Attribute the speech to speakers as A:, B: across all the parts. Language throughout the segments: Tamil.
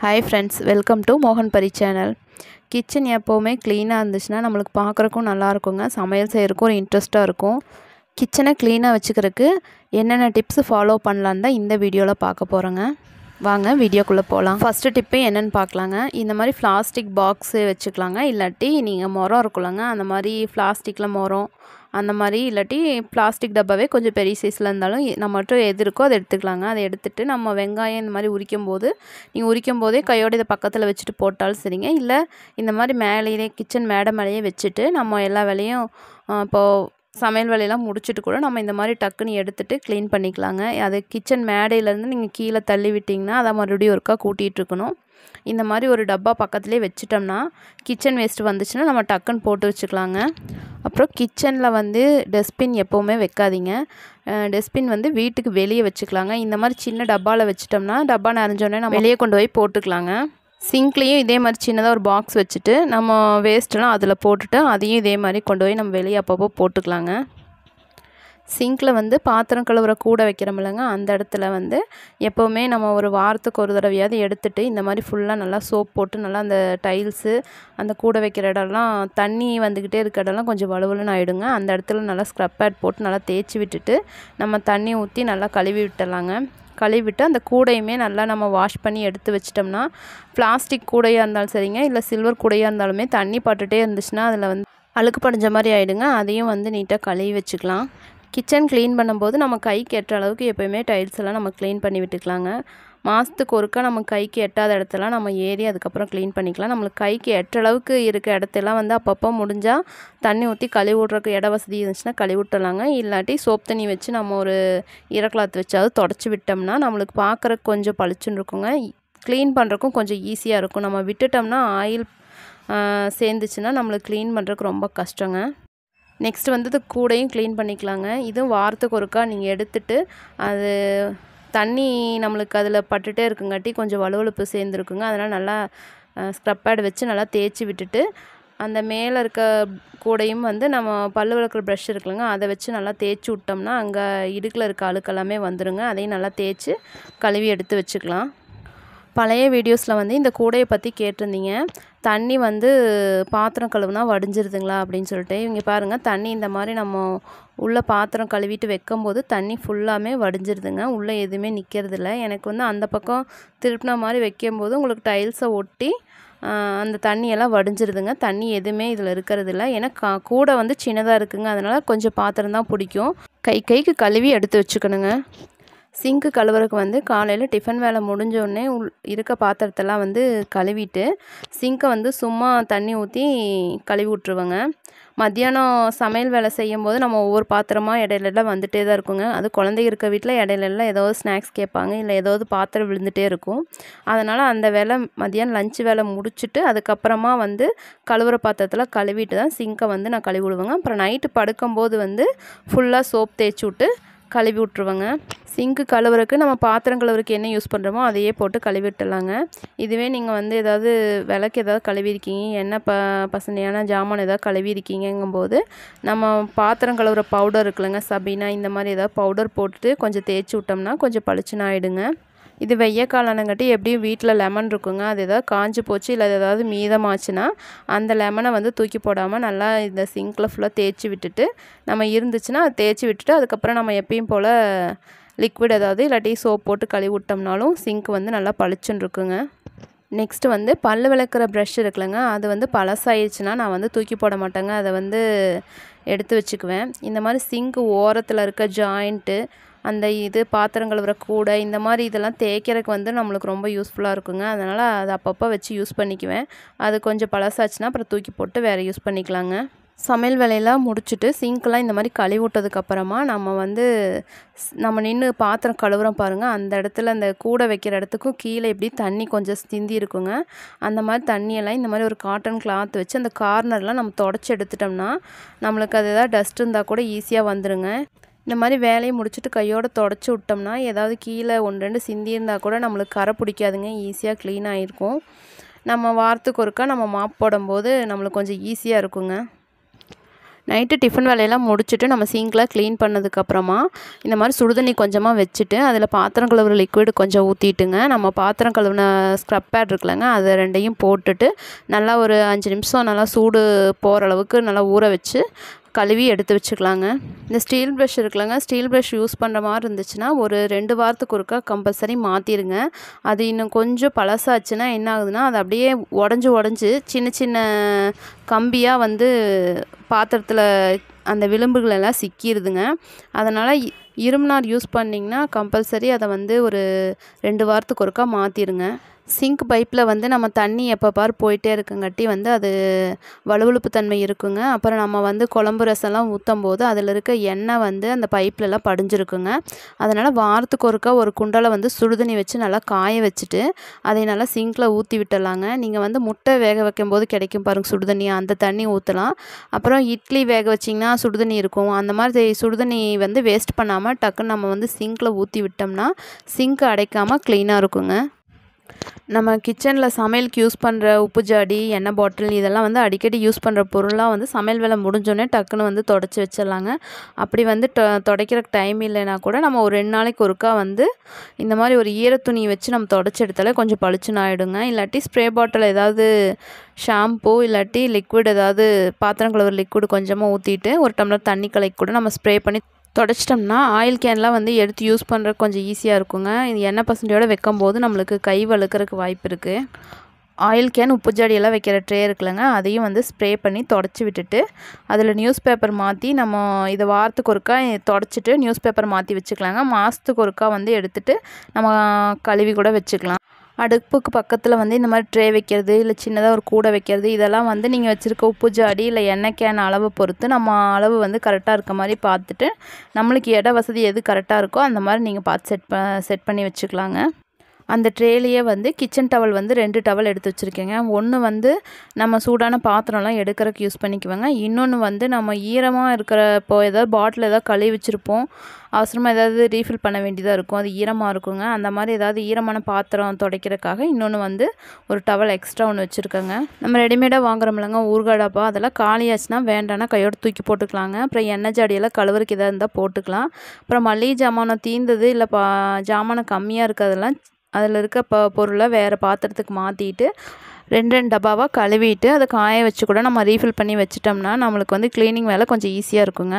A: ஹாய் ஃப்ரெண்ட்ஸ் வெல்கம் டு மோகன் பரி சேனல் கிச்சன் எப்போவுமே க்ளீனாக இருந்துச்சுன்னா நம்மளுக்கு பார்க்குறக்கும் நல்லா இருக்குங்க சமையல் செய்கிறக்கும் ஒரு இன்ட்ரெஸ்ட்டாக இருக்கும் கிச்சனை க்ளீனாக வச்சுக்கிறதுக்கு என்னென்ன டிப்ஸ் ஃபாலோ பண்ணலான்னு தான் இந்த வீடியோவில் பார்க்க போகிறோங்க வாங்க வீடியோக்குள்ளே போகலாம் ஃபஸ்ட்டு டிப்பு என்னென்னு பார்க்கலாங்க இந்த மாதிரி பிளாஸ்டிக் பாக்ஸு வச்சுக்கலாங்க இல்லாட்டி நீங்கள் முறம் இருக்குல்லங்க அந்த மாதிரி பிளாஸ்டிக்கில் முறம் அந்த மாதிரி இல்லாட்டி பிளாஸ்டிக் டப்பாவே கொஞ்சம் பெரிய சைஸில் இருந்தாலும் நம்ம மட்டும் எது இருக்கோ அதை எடுத்துக்கலாங்க அதை எடுத்துகிட்டு நம்ம வெங்காயம் இந்த மாதிரி உரிக்கும் போது நீங்கள் உரிக்கும் போதே கையோட இதை பக்கத்தில் வச்சுட்டு போட்டாலும் சரிங்க இல்லை இந்த மாதிரி மேலேயே கிச்சன் மேடை மேலேயே வச்சுட்டு நம்ம எல்லா வேலையும் இப்போது சமையல் வேலையெல்லாம் முடிச்சுட்டு கூட நம்ம இந்த மாதிரி டக்குன்னு எடுத்துகிட்டு க்ளீன் பண்ணிக்கலாங்க அது கிச்சன் மேடையிலேருந்து நீங்கள் கீழே தள்ளி விட்டிங்கன்னா அதை மறுபடியும் ஒருக்கா கூட்டிகிட்டு இருக்கணும் இந்த மாதிரி ஒரு டப்பா பக்கத்துலேயே வச்சிட்டோம்னா கிச்சன் வேஸ்ட்டு வந்துச்சுன்னா நம்ம டக்குன்னு போட்டு வச்சுக்கலாங்க அப்புறம் கிச்சனில் வந்து டஸ்ட்பின் எப்போவுமே வைக்காதீங்க டஸ்ட்பின் வந்து வீட்டுக்கு வெளியே வச்சுக்கலாங்க இந்த மாதிரி சின்ன டப்பாவில் வச்சிட்டோம்னா டப்பா நிறைஞ்சோடனே நம்ம வெளியே கொண்டு போய் போட்டுக்கலாங்க சிங்க்லேயும் இதே மாதிரி சின்னதாக ஒரு பாக்ஸ் வச்சுட்டு நம்ம வேஸ்ட்டெல்லாம் அதில் போட்டுட்டு அதையும் இதே மாதிரி கொண்டு போய் நம்ம வெளியே அப்பப்போ போட்டுக்கலாங்க சிங்கில் வந்து பாத்திரம் கழுவுற கூட வைக்கிறோமில்லங்க அந்த இடத்துல வந்து எப்போவுமே நம்ம ஒரு வாரத்துக்கு ஒரு தடவையாவது எடுத்துகிட்டு இந்த மாதிரி ஃபுல்லாக நல்லா சோப் போட்டு நல்லா அந்த டைல்ஸு அந்த கூட வைக்கிற இடம்லாம் தண்ணி வந்துக்கிட்டே இருக்க இடம்லாம் கொஞ்சம் வலுவலுன்னு ஆகிடுங்க அந்த இடத்துல நல்லா ஸ்க்ரப் பேட் போட்டு நல்லா தேய்ச்சி விட்டுட்டு நம்ம தண்ணி ஊற்றி நல்லா கழுவி விட்டுடலாங்க கழுவிட்டு அந்த கூடையுமே நல்லா நம்ம வாஷ் பண்ணி எடுத்து வச்சிட்டோம்னா பிளாஸ்டிக் கூடையாக இருந்தாலும் சரிங்க இல்லை சில்வர் கூடையாக இருந்தாலுமே தண்ணி பட்டுகிட்டே இருந்துச்சுன்னா அதில் வந்து அழுக்கு படிஞ்ச மாதிரி ஆகிடுங்க அதையும் வந்து நீட்டாக கழுவி வச்சுக்கலாம் கிச்சன் க்ளீன் பண்ணும்போது நம்ம கைக்கு எட்டுற அளவுக்கு எப்போயுமே டைல்ஸ் எல்லாம் நம்ம க்ளீன் பண்ணி விட்டுக்கலாங்க மாதத்துக்கு ஒருக்கா நம்ம கைக்கு எட்டாத இடத்தெல்லாம் நம்ம ஏறி அதுக்கப்புறம் க்ளீன் பண்ணிக்கலாம் நம்மளுக்கு கைக்கு எட்டுற அளவுக்கு இருக்க இடத்தெல்லாம் வந்து அப்பப்போ முடிஞ்சால் தண்ணி ஊற்றி கழுவி விட்றக்கு இட வசதி இருந்துச்சுன்னா கழுவி விட்டுலாங்க இல்லாட்டி சோப் தண்ணி வச்சு நம்ம ஒரு ஈரக்ளாத் வச்சாவது தொடச்சி விட்டோம்னா நம்மளுக்கு பார்க்குறக்கு கொஞ்சம் பளிச்சுன்னு இருக்குங்க க்ளீன் பண்ணுறக்கும் கொஞ்சம் ஈஸியாக இருக்கும் நம்ம விட்டுட்டோம்னா ஆயில் சேர்ந்துச்சுன்னா நம்மளுக்கு க்ளீன் பண்ணுறதுக்கு ரொம்ப கஷ்டங்க நெக்ஸ்ட் வந்து இது கூடையும் க்ளீன் பண்ணிக்கலாங்க இதுவும் வாரத்துக்கு ஒருக்கா நீங்கள் எடுத்துட்டு அது தண்ணி நம்மளுக்கு அதில் பட்டுட்டே இருக்குங்காட்டி கொஞ்சம் வலுவழுப்பு சேர்ந்துருக்குங்க அதனால் நல்லா ஸ்க்ரப் பேட் வச்சு நல்லா தேய்ச்சி விட்டுட்டு அந்த மேலே இருக்க கூடையும் வந்து நம்ம பல்லு விளக்குற ப்ரஷ் இருக்குல்லங்க அதை வச்சு நல்லா தேய்ச்சி விட்டோம்னா அங்கே இடுக்கில் இருக்க அழுக்கெல்லாமே வந்துடுங்க அதையும் நல்லா தேய்ச்சி கழுவி எடுத்து வச்சுக்கலாம் பழைய வீடியோஸில் வந்து இந்த கூடையை பற்றி கேட்டிருந்தீங்க தண்ணி வந்து பாத்திரம் கழுவுனா வடிஞ்சிருதுங்களா அப்படின்னு சொல்லிட்டு இவங்க பாருங்கள் தண்ணி இந்த மாதிரி நம்ம உள்ளே பாத்திரம் கழுவிட்டு வைக்கும்போது தண்ணி ஃபுல்லாமே வடிஞ்சிருதுங்க உள்ளே எதுவுமே நிற்கிறதில்ல எனக்கு வந்து அந்த பக்கம் திருப்பின மாதிரி வைக்கும்போது உங்களுக்கு டைல்ஸை ஒட்டி அந்த தண்ணியெல்லாம் வடிஞ்சிருதுங்க தண்ணி எதுவுமே இதில் இருக்கிறதில்ல ஏன்னா கா கூடை வந்து சின்னதாக இருக்குங்க அதனால் கொஞ்சம் பாத்திரம் தான் பிடிக்கும் கை கைக்கு கழுவி எடுத்து வச்சுக்கணுங்க சிங்க்கு கழுவுறதுக்கு வந்து காலையில் டிஃபன் வேலை முடிஞ்சோடனே உள் இருக்க பாத்திரத்தெல்லாம் வந்து கழுவிட்டு சிங்கை வந்து சும்மா தண்ணி ஊற்றி கழுவி விட்ருவேங்க மத்தியானம் சமையல் வேலை செய்யும் போது நம்ம ஒவ்வொரு பாத்திரமாக இடையிலலாம் வந்துகிட்டே தான் இருக்குங்க அது குழந்தைங்க இருக்க வீட்டில் இடையிலலாம் ஏதாவது ஸ்நாக்ஸ் கேட்பாங்க இல்லை ஏதாவது பாத்திரம் விழுந்துகிட்டே இருக்கும் அதனால் அந்த வேலை மதியானம் லஞ்ச் வேலை முடிச்சுட்டு அதுக்கப்புறமா வந்து கழுவுற பாத்திரத்தில் கழுவிட்டு தான் சிங்கை வந்து நான் கழுவி விடுவேங்க அப்புறம் நைட்டு படுக்கும்போது வந்து ஃபுல்லாக சோப் தேய்ச்சி விட்டு கழுவி விட்ருவேங்க சிங்க்கு கழுவுறக்கு நம்ம பாத்திரம் கழுவுறக்கு என்ன யூஸ் பண்ணுறோமோ அதையே போட்டு கழுவி விட்டுலாங்க இதுவே நீங்கள் வந்து ஏதாவது விளக்கு ஏதாவது கழுவிருக்கீங்க எண்ணெய் ப பசனையான ஜாமான் ஏதாவது கழுவிருக்கீங்கும்போது நம்ம பாத்திரம் கழுவுற பவுடர் இருக்குல்லங்க சபீனா இந்த மாதிரி ஏதாவது பவுடர் போட்டுட்டு கொஞ்சம் தேய்ச்சி விட்டோம்னா கொஞ்சம் பளிச்சுன்னு ஆகிடுங்க இது வெய்ய காலனங்காட்டி எப்படியும் வீட்டில் லெமன் இருக்குங்க அது ஏதாவது காஞ்சி போச்சு இல்லை ஏதாவது மீதமாச்சுன்னா அந்த லெமனை வந்து தூக்கி போடாமல் நல்லா இந்த சிங்கில் ஃபுல்லாக தேய்ச்சி விட்டுட்டு நம்ம இருந்துச்சுன்னா அதை தேய்ச்சி விட்டுட்டு அதுக்கப்புறம் நம்ம எப்பயும் போல் லிக்விட் ஏதாவது இல்லாட்டி சோப் போட்டு கழுவி விட்டோம்னாலும் சிங்க் வந்து நல்லா பளிச்சுன்னு இருக்குங்க நெக்ஸ்ட்டு வந்து பல் விளக்குற ப்ரஷ் இருக்குல்லங்க அது வந்து பழசாயிடுச்சுன்னா நான் வந்து தூக்கி போட மாட்டேங்க அதை வந்து எடுத்து வச்சுக்குவேன் இந்த மாதிரி சிங்க் ஓரத்தில் இருக்க ஜாயிண்ட்டு அந்த இது பாத்திரம் கழுவுற கூடை இந்த மாதிரி இதெல்லாம் தேய்க்கிறதுக்கு வந்து நம்மளுக்கு ரொம்ப யூஸ்ஃபுல்லாக இருக்குங்க அதனால் அதை அப்பப்போ வச்சு யூஸ் பண்ணிக்குவேன் அது கொஞ்சம் பழசாச்சுன்னா அப்புறம் தூக்கி போட்டு வேறு யூஸ் பண்ணிக்கலாங்க சமையல் வேலையெல்லாம் முடிச்சுட்டு சிங்க்கெலாம் இந்த மாதிரி கழுவி விட்டதுக்கப்புறமா நம்ம வந்து நம்ம நின்று பாத்திரம் கழுவுறோம் பாருங்கள் அந்த இடத்துல அந்த கூடை வைக்கிற இடத்துக்கும் கீழே இப்படி தண்ணி கொஞ்சம் சிந்தி இருக்குங்க அந்த மாதிரி தண்ணியெல்லாம் இந்த மாதிரி ஒரு காட்டன் கிளாத் வச்சு அந்த கார்னர்லாம் நம்ம தொடச்சி எடுத்துட்டோம்னா நம்மளுக்கு அது எதாவது டஸ்ட் இருந்தால் கூட ஈஸியாக வந்துடுங்க இந்த மாதிரி வேலையை முடிச்சுட்டு கையோடு தொடச்சி விட்டோம்னா ஏதாவது கீழே ஒன்று ரெண்டு சிந்தி இருந்தால் கூட நம்மளுக்கு கரை பிடிக்காதுங்க ஈஸியாக க்ளீன் ஆகிருக்கும் நம்ம வாரத்துக்கு ஒருக்கா நம்ம மாப் போடும்போது நம்மளுக்கு கொஞ்சம் ஈஸியாக இருக்குங்க நைட்டு டிஃபன் வேலையெல்லாம் முடிச்சுட்டு நம்ம சிங்கில் க்ளீன் பண்ணதுக்கப்புறமா இந்த மாதிரி சுடுதண்ணி கொஞ்சமாக வச்சுட்டு அதில் பாத்திரம் கழுவுற லிக்விட் கொஞ்சம் ஊற்றிட்டுங்க நம்ம பாத்திரம் கழுவுன ஸ்க்ரப் பேட் இருக்குல்லங்க அதை ரெண்டையும் போட்டுட்டு நல்லா ஒரு அஞ்சு நிமிஷம் நல்லா சூடு போகிற அளவுக்கு நல்லா ஊற வச்சு கழுவி எடுத்து வச்சுக்கலாங்க இந்த ஸ்டீல் ப்ரஷ் இருக்குல்லங்க ஸ்டீல் ப்ரஷ் யூஸ் பண்ணுற மாதிரி இருந்துச்சுன்னா ஒரு ரெண்டு வாரத்துக்கு ஒருக்கா கம்பல்சரி மாற்றிடுங்க அது இன்னும் கொஞ்சம் பழசாச்சுன்னா என்ன ஆகுதுன்னா அது அப்படியே உடஞ்சி உடஞ்சி சின்ன சின்ன கம்பியாக வந்து பாத்திரத்தில் அந்த விளிம்புகள் எல்லாம் சிக்கிடுதுங்க அதனால் இ- இரும்புனார் யூஸ் பண்ணிங்கன்னா கம்பல்சரி அதை வந்து ஒரு ரெண்டு வாரத்துக்கு ஒருக்கா மாற்றிடுங்க சிங்க் பைப்பில் வந்து நம்ம தண்ணி எப்போ பார் போயிட்டே இருக்கங்காட்டி வந்து அது வழுவழுப்பு தன்மை இருக்குங்க அப்புறம் நம்ம வந்து குழம்பு ரசம்லாம் ஊற்றும் போது அதில் இருக்க எண்ணெய் வந்து அந்த பைப்லலாம் படிஞ்சிருக்குங்க அதனால் வாரத்துக்கு ஒருக்கா ஒரு குண்டால வந்து சுடுதண்ணி வச்சு நல்லா காய வச்சுட்டு அதை நல்லா சிங்கில் ஊற்றி விட்டுடலாங்க நீங்கள் வந்து முட்டை வேக வைக்கும் போது கிடைக்கும் பாருங்க சுடுதண்ணி அந்த தண்ணி ஊற்றலாம் அப்புறம் இட்லி வேக வச்சிங்கன்னா சுடுதண்ணி இருக்கும் அந்த மாதிரி சுடுதண்ணி வந்து வேஸ்ட் பண்ணாமல் டக்குன்னு நம்ம வந்து சிங்கில் ஊற்றி விட்டோம்னா சிங்க் அடைக்காமல் க்ளீனாக இருக்குங்க நம்ம கிச்சனில் சமையலுக்கு யூஸ் பண்ணுற உப்பு ஜாடி எண்ணெய் பாட்டில் இதெல்லாம் வந்து அடிக்கடி யூஸ் பண்ணுற பொருளாக வந்து சமையல் வேலை முடிஞ்சோடனே டக்குன்னு வந்து தொடச்சி வச்சிடலாங்க அப்படி வந்து தொ துடைக்கிறக்கு டைம் இல்லைன்னா கூட நம்ம ஒரு ரெண்டு நாளைக்கு ஒருக்கா வந்து இந்த மாதிரி ஒரு ஈரத்துணி வச்சு நம்ம தொடச்சி எடுத்தாலே கொஞ்சம் பளிச்சுன்னு ஆகிடுங்க இல்லாட்டி ஸ்ப்ரே பாட்டில் ஏதாவது ஷாம்பு இல்லாட்டி லிக்விட் ஏதாவது பாத்திரம் கழுவுற லிக்விட் கொஞ்சமாக ஊற்றிட்டு ஒரு டம்ளர் தண்ணி கலக்கி கூட நம்ம ஸ்ப்ரே பண்ணி தொடச்சிட்டோம்னா ஆயில் கேன்லாம் வந்து எடுத்து யூஸ் பண்ணுறதுக்கு கொஞ்சம் ஈஸியாக இருக்குங்க இது எண்ணெய் பசண்டியோட வைக்கும் போது நம்மளுக்கு கை வழுக்கிறதுக்கு வாய்ப்பு இருக்குது ஆயில் கேன் உப்பு ஜாடியெல்லாம் வைக்கிற ட்ரே இருக்குல்லங்க அதையும் வந்து ஸ்ப்ரே பண்ணி தொடச்சி விட்டுட்டு அதில் நியூஸ் பேப்பர் மாற்றி நம்ம இதை வாரத்துக்கு ஒருக்கா தொடச்சிட்டு நியூஸ் பேப்பர் மாற்றி வச்சுக்கலாங்க மாதத்துக்கு ஒருக்கா வந்து எடுத்துட்டு நம்ம கழுவி கூட வச்சுக்கலாம் அடுப்புக்கு பக்கத்தில் வந்து இந்த மாதிரி ட்ரே வைக்கிறது இல்லை சின்னதாக ஒரு கூடை வைக்கிறது இதெல்லாம் வந்து நீங்கள் வச்சுருக்க உப்பு ஜாடி இல்லை எண்ணெய் கேன் அளவை பொறுத்து நம்ம அளவு வந்து கரெக்டாக இருக்க மாதிரி பார்த்துட்டு நம்மளுக்கு இட வசதி எது கரெக்டாக இருக்கோ அந்த மாதிரி நீங்கள் பார்த்து செட் ப செட் பண்ணி வச்சுக்கலாங்க அந்த ட்ரேலேயே வந்து கிச்சன் டவல் வந்து ரெண்டு டவல் எடுத்து வச்சுருக்கேங்க ஒன்று வந்து நம்ம சூடான பாத்திரம்லாம் எடுக்கிறதுக்கு யூஸ் பண்ணிக்குவேங்க இன்னொன்று வந்து நம்ம ஈரமாக இருக்கிற இப்போ ஏதாவது பாட்டில் ஏதாவது கழுவி வச்சுருப்போம் அவசரமாக ஏதாவது ரீஃபில் பண்ண வேண்டியதாக இருக்கும் அது ஈரமாக இருக்குங்க அந்த மாதிரி ஏதாவது ஈரமான பாத்திரம் துடைக்கிறதுக்காக இன்னொன்று வந்து ஒரு டவல் எக்ஸ்ட்ரா ஒன்று வச்சுருக்கேங்க நம்ம ரெடிமேடாக வாங்குறோம்லங்க ஊறுகாடாப்பா அதெல்லாம் காலியாச்சுன்னா வேண்டாம்னா கையோட தூக்கி போட்டுக்கலாங்க அப்புறம் எண்ணெய் ஜாடியெல்லாம் கழுவுறதுக்கு எதாவது இருந்தால் போட்டுக்கலாம் அப்புறம் மளிகை ஜாமானம் தீர்ந்தது இல்லை பா ஜாமானம் கம்மியாக இருக்கிறதெல்லாம் அதில் இருக்க ப பொருளை வேறு பாத்திரத்துக்கு மாற்றிட்டு ரெண்டு ரெண்டு டப்பாவாக கழுவிட்டு அதை காய வச்சு கூட நம்ம ரீஃபில் பண்ணி வச்சிட்டோம்னா நம்மளுக்கு வந்து க்ளீனிங் வேலை கொஞ்சம் ஈஸியாக இருக்குங்க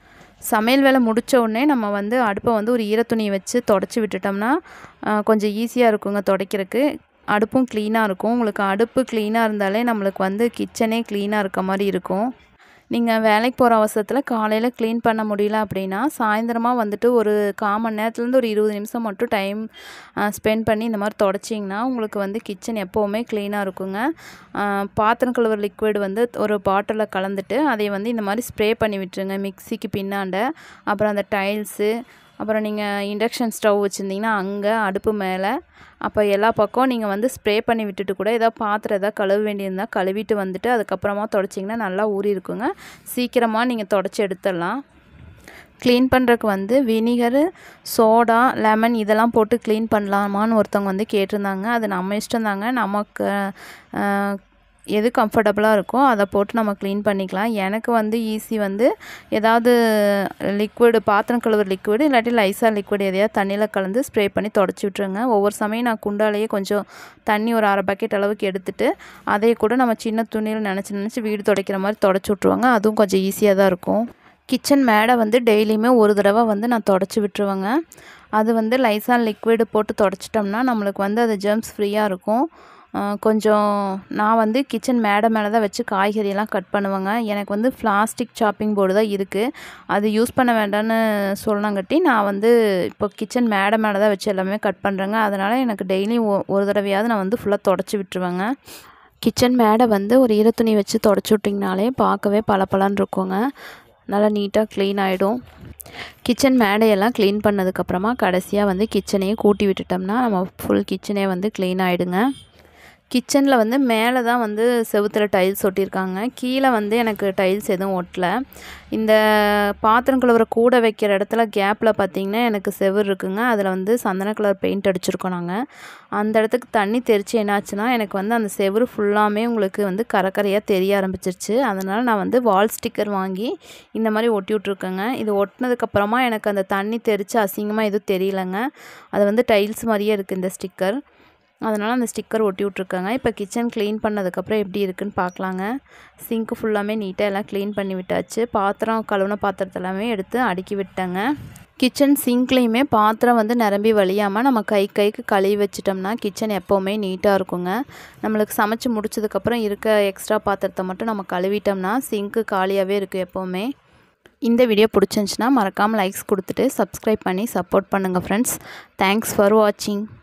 A: சமையல் வேலை முடிச்ச உடனே நம்ம வந்து அடுப்பை வந்து ஒரு ஈரத்துணியை வச்சு தொடச்சி விட்டுட்டோம்னா ஆ, கொஞ்சம் ஈஸியாக இருக்குங்க துடைக்கிறதுக்கு அடுப்பும் க்ளீனாக இருக்கும் உங்களுக்கு அடுப்பு க்ளீனாக இருந்தாலே நம்மளுக்கு வந்து கிச்சனே க்ளீனாக இருக்க மாதிரி இருக்கும் நீங்கள் வேலைக்கு போகிற அவசரத்தில் காலையில் க்ளீன் பண்ண முடியல அப்படின்னா சாயந்தரமாக வந்துட்டு ஒரு கால் மணி நேரத்துலேருந்து ஒரு இருபது நிமிஷம் மட்டும் டைம் ஸ்பெண்ட் பண்ணி இந்த மாதிரி தொடச்சிங்கன்னா உங்களுக்கு வந்து கிச்சன் எப்போவுமே க்ளீனாக இருக்குங்க ஆ, பாத்திரம் கழுவுற லிக்விட் வந்து ஒரு பாட்டிலில் கலந்துட்டு அதை வந்து இந்த மாதிரி ஸ்ப்ரே பண்ணி விட்டுருங்க மிக்சிக்கு பின்னாண்ட அப்புறம் அந்த டைல்ஸு அப்புறம் நீங்கள் இண்டக்ஷன் ஸ்டவ் வச்சுருந்தீங்கன்னா அங்கே அடுப்பு மேலே அப்போ எல்லா பக்கம் நீங்கள் வந்து ஸ்ப்ரே பண்ணி விட்டுட்டு கூட ஏதாவது பாத்திரம் ஏதாவது கழுவ வேண்டியிருந்தால் கழுவிட்டு வந்துட்டு அதுக்கப்புறமா தொடச்சிங்கன்னா நல்லா ஊறி இருக்குங்க சீக்கிரமாக நீங்கள் தொடச்சி எடுத்துடலாம் க்ளீன் பண்ணுறதுக்கு வந்து வினிகரு சோடா லெமன் இதெல்லாம் போட்டு க்ளீன் பண்ணலாமான்னு ஒருத்தவங்க வந்து கேட்டிருந்தாங்க அது நம்ம இஷ்டம் தாங்க நமக்கு அஹ், எது கம்ஃபர்டபுளாக இருக்கோ அதை போட்டு நம்ம க்ளீன் பண்ணிக்கலாம் எனக்கு வந்து ஈஸி வந்து ஏதாவது லிக்விடு பாத்திரம் கழுவுற லிக்விடு இல்லாட்டி லைசா லிக்விட் எதையாவது தண்ணியில் கலந்து ஸ்ப்ரே பண்ணி தொடச்சி விட்ருங்க ஒவ்வொரு சமயம் நான் குண்டாலேயே கொஞ்சம் தண்ணி ஒரு அரை பக்கெட் அளவுக்கு எடுத்துட்டு அதை கூட நம்ம சின்ன துணியில் நினச்சி நினச்சி வீடு துடைக்கிற மாதிரி தொடச்சி விட்ருவாங்க அதுவும் கொஞ்சம் ஈஸியாக தான் இருக்கும் கிச்சன் மேடை வந்து டெய்லியுமே ஒரு தடவை வந்து நான் தொடச்சி விட்டுருவேங்க அது வந்து லைசால் லிக்விடு போட்டு தொடச்சிட்டோம்னா நம்மளுக்கு வந்து அது ஜெர்ம்ஸ் ஃப்ரீயாக இருக்கும் அஹ் கொஞ்சம் நான் வந்து கிச்சன் மேடை மேலே தான் வச்சு காய்கறியெல்லாம் கட் பண்ணுவேங்க எனக்கு வந்து பிளாஸ்டிக் சாப்பிங் போர்டு தான் இருக்குது அது யூஸ் பண்ண வேண்டாம்னு சொன்னங்காட்டி நான் வந்து இப்போ கிச்சன் மேடை மேலே தான் வச்சு எல்லாமே கட் பண்ணுறேங்க அதனால் எனக்கு டெய்லி ஒரு தடவையாவது நான் வந்து ஃபுல்லாக தொடச்சி விட்டுருவேங்க கிச்சன் மேடை வந்து ஒரு ஈரத்துணி வச்சு தொடச்சி விட்டிங்கனாலே பார்க்கவே பளபளன்னு இருக்குங்க நல்லா நீட்டாக க்ளீன் ஆகிடும் கிச்சன் மேடையெல்லாம் க்ளீன் பண்ணதுக்கப்புறமா கடைசியாக வந்து கிச்சனையே கூட்டி விட்டுட்டோம்னா நம்ம ஃபுல் கிச்சனே வந்து க்ளீன் ஆகிடுங்க கிச்சனில் வந்து மேலே தான் வந்து செவுத்தில் டைல்ஸ் ஒட்டியிருக்காங்க கீழே வந்து எனக்கு டைல்ஸ் எதுவும் ஒட்டல இந்த பாத்திரம் கழுவுற கூட வைக்கிற இடத்துல கேப்பில் பார்த்தீங்கன்னா எனக்கு செவுரு இருக்குங்க அதில் வந்து சந்தன கலர் பெயிண்ட் அடிச்சிருக்கோம் நாங்கள் அந்த இடத்துக்கு தண்ணி தெரிச்சு என்னாச்சுன்னா எனக்கு வந்து அந்த செவுரு ஃபுல்லாமே உங்களுக்கு வந்து கரக்கரையாக தெரிய ஆரம்பிச்சிருச்சு அதனால் நான் வந்து வால் ஸ்டிக்கர் வாங்கி இந்த மாதிரி ஒட்டி விட்ருக்கேங்க இது ஒட்டினதுக்கப்புறமா எனக்கு அந்த தண்ணி தெரிச்சு அசிங்கமாக எதுவும் தெரியலங்க அது வந்து டைல்ஸ் மாதிரியே இருக்குது இந்த ஸ்டிக்கர் அதனால் அந்த ஸ்டிக்கர் ஒட்டி விட்ருக்காங்க இப்போ கிச்சன் க்ளீன் பண்ணதுக்கப்புறம் எப்படி இருக்குன்னு பார்க்கலாங்க சிங்க்கு ஃபுல்லாமே நீட்டாக எல்லாம் க்ளீன் பண்ணி விட்டாச்சு பாத்திரம் கழுவுன பாத்திரத்தை எல்லாமே எடுத்து அடுக்கி விட்டேங்க கிச்சன் சிங்க்லேயுமே பாத்திரம் வந்து நிரம்பி வழியாமல் நம்ம கை கைக்கு கழுவி வச்சிட்டோம்னா கிச்சன் எப்போவுமே நீட்டாக இருக்குங்க நம்மளுக்கு சமைச்சு முடிச்சதுக்கப்புறம் இருக்க எக்ஸ்ட்ரா பாத்திரத்தை மட்டும் நம்ம கழுவிட்டோம்னா சிங்க்கு காலியாகவே இருக்குது எப்போவுமே இந்த வீடியோ பிடிச்சிருந்துச்சின்னா மறக்காமல் லைக்ஸ் கொடுத்துட்டு சப்ஸ்கிரைப் பண்ணி சப்போர்ட் பண்ணுங்கள் ஃப்ரெண்ட்ஸ் தேங்க்ஸ் ஃபார் வாட்சிங்